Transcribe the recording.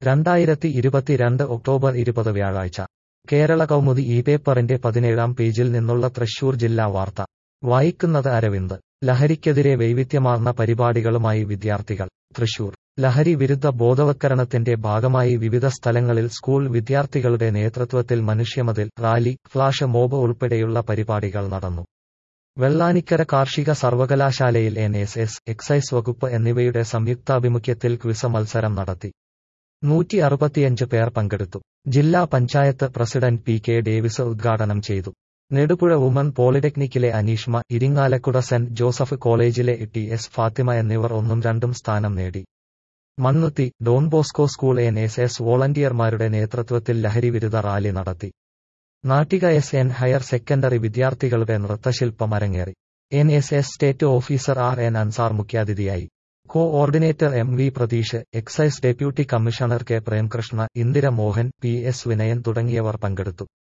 രണ്ടായിരത്തി ഇരുപത്തിരണ്ട് ഒക്ടോബർ ഇരുപത് വ്യാഴാഴ്ച കേരള കൗമുദി ഈ പേപ്പറിന്റെ പതിനേഴാം പേജിൽ നിന്നുള്ള തൃശൂർ ജില്ലാ വാർത്ത വായിക്കുന്നത് അരവിന്ദ് ലഹരിക്കെതിരെ വൈവിധ്യമാർന്ന പരിപാടികളുമായി വിദ്യാർത്ഥികൾ തൃശൂർ ലഹരി വിരുദ്ധ ബോധവത്കരണത്തിന്റെ ഭാഗമായി വിവിധ സ്ഥലങ്ങളിൽ സ്കൂൾ വിദ്യാർത്ഥികളുടെ നേതൃത്വത്തിൽ മനുഷ്യമതിൽ റാലി ഫ്ലാഷ് മോബ് ഉൾപ്പെടെയുള്ള പരിപാടികൾ നടന്നു വെള്ളാനിക്കര കാർഷിക സർവകലാശാലയിൽ എൻ എസ് എസ് എക്സൈസ് വകുപ്പ് എന്നിവയുടെ സംയുക്താഭിമുഖ്യത്തിൽ ക്വിസ് മത്സരം നടത്തി നൂറ്റി അറുപത്തിയഞ്ച് പേർ പങ്കെടുത്തു ജില്ലാ panchayat president P K Davis ഉദ്ഘാടനം ചെയ്തു നെടുപുഴ വുമൺ പോളിടെക്നിക്കിലെ അനീഷ്മ ഇരിങ്ങാലക്കുട സെന്റ് ജോസഫ് കോളേജിലെ ടി എസ് ഫാത്തിമ എന്നിവർ ഒന്നും രണ്ടും സ്ഥാനം നേടി Mannuthy Don Bosco school N S S വോളണ്ടിയർമാരുടെ നേതൃത്വത്തിൽ ലഹരിവിരുദ്ധ റാലി നടത്തി Nattika S N higher secondary വിദ്യാർത്ഥികളുടെ നൃത്തശില്പം അരങ്ങേറി N S S state officer R N Ansar മുഖ്യാതിഥിയായി coordinator M V Pratheesh excise deputy commissioner K Premkrishna Indira Mohan P S Vinayan തുടങ്ങിയവർ പങ്കെടുത്തു